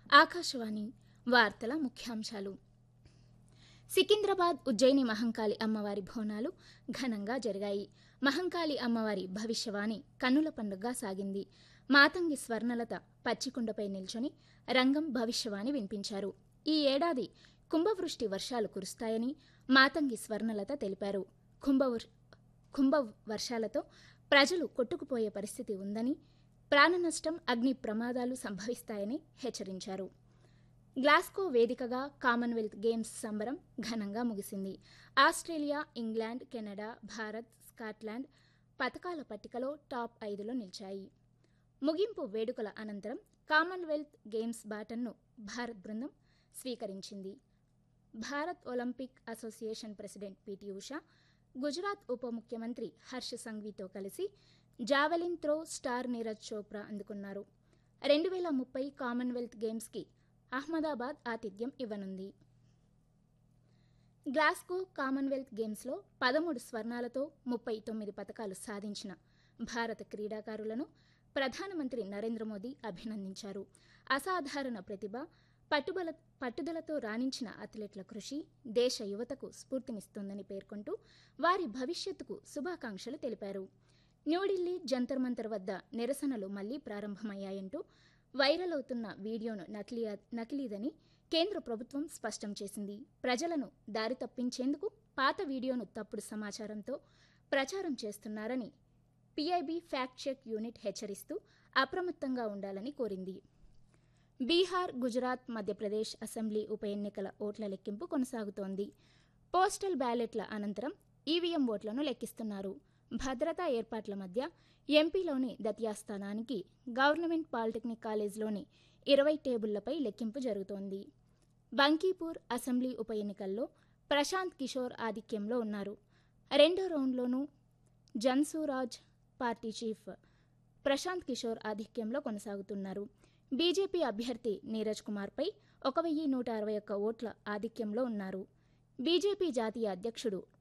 ఆకాశవాణి వార్తల ముఖ్యాంశాలు సికింద్రాబాద్ ఉజ్జయిని మహంకాళి అమ్మవారి బోనాలు ఘనంగా జరిగాయి మహంకాళి అమ్మవారి భవిష్యవాణి కన్నుల పండుగగా సాగింది మాతంగి స్వర్ణలత పచ్చికుండపై నిల్చొని రంగం భవిష్యవాణి వినిపించారు ఈ ఏడాది కుంభవృష్టి వర్షాలు కురుస్తాయని మాతంగి స్వర్ణలత తెలిపారు కుంభవృ కుంభ వర్షాలతో ప్రజలు కొట్టుకుపోయే పరిస్థితి ఉందని ప్రాణనష్టం అగ్ని ప్రమాదాలు సంభవిస్తాయని హెచ్చరించారు గ్లాస్కో వేదికగా కామన్వెల్త్ గేమ్స్ సంబరం ఘనంగా ముగిసింది Australia England Canada Bharat Scotland పథకాల పట్టికలో టాప్ ఐదులో నిలిచాయి ముగింపు వేడుకల అనంతరం కామన్వెల్త్ గేమ్స్ బాటన్ను భారత్ బృందం స్వీకరించింది Bharat Olympic association president PT Usha Gujarat ఉప ముఖ్యమంత్రి హర్ష సంఘ్వీతో కలిసి javelin throw star Neeraj Chopra అందుకున్నారు రెండు వేల ముప్పై కామన్వెల్త్ గేమ్స్కి అహ్మదాబాద్ ఆతిథ్యం ఇవ్వనుంది గ్లాస్గో కామన్వెల్త్ గేమ్స్లో పదమూడు స్వర్ణాలతో ముప్పై తొమ్మిది పథకాలు సాధించిన భారత క్రీడాకారులను ప్రధానమంత్రి నరేంద్ర మోదీ అభినందించారు అసాధారణ ప్రతిభ పట్టుబల పట్టుదలతో రాణించిన అథ్లెట్ల కృషి దేశ యువతకు స్ఫూర్తినిస్తోందని పేర్కొంటూ వారి భవిష్యత్తుకు శుభాకాంక్షలు తెలిపారు న్యూఢిల్లీ జంతర్ మంతర్ వద్ద నిరసనలు మళ్లీ ప్రారంభమయ్యాయంటూ వైరల్ అవుతున్న వీడియోను నకిలీ నకిలీదని కేంద్ర ప్రభుత్వం స్పష్టం చేసింది ప్రజలను దారి తప్పించేందుకు పాత వీడియోను తప్పుడు సమాచారంతో ప్రచారం చేస్తున్నారని పీఐబీ ఫ్యాక్ట్ చెక్ యూనిట్ హెచ్చరిస్తూ అప్రమత్తంగా ఉండాలని కోరింది బీహార్ గుజరాత్ మధ్యప్రదేశ్ అసెంబ్లీ ఉప ఎన్నికల ఓట్ల లెక్కింపు కొనసాగుతోంది పోస్టల్ బ్యాలెట్ల అనంతరం ఈవీఎం ఓట్లను లెక్కిస్తున్నారు భద్రతా ఏర్పాట్ల మధ్య ఎంపీలోని దతియా స్థానానికి గవర్నమెంట్ పాలిటెక్నిక్ కాలేజ్లోని ఇరవై టేబుళ్లపై లెక్కింపు జరుగుతోంది బంకీపూర్ అసెంబ్లీ ఉప ఎన్నికల్లో ప్రశాంత్ కిషోర్ ఆధిక్యంలో ఉన్నారు రెండో రౌండ్లోనూ జన్సూరాజ్ పార్టీ చీఫ్ ప్రశాంత్ కిషోర్ ఆధిక్యంలో కొనసాగుతున్నారు బీజేపీ అభ్యర్థి నీరజ్ కుమార్పై ఒక వెయ్యి నూట అరవై ఒక్క ఓట్ల ఆధిక్యంలో ఉన్నారు బీజేపీ జాతీయ అధ్యక్షుడు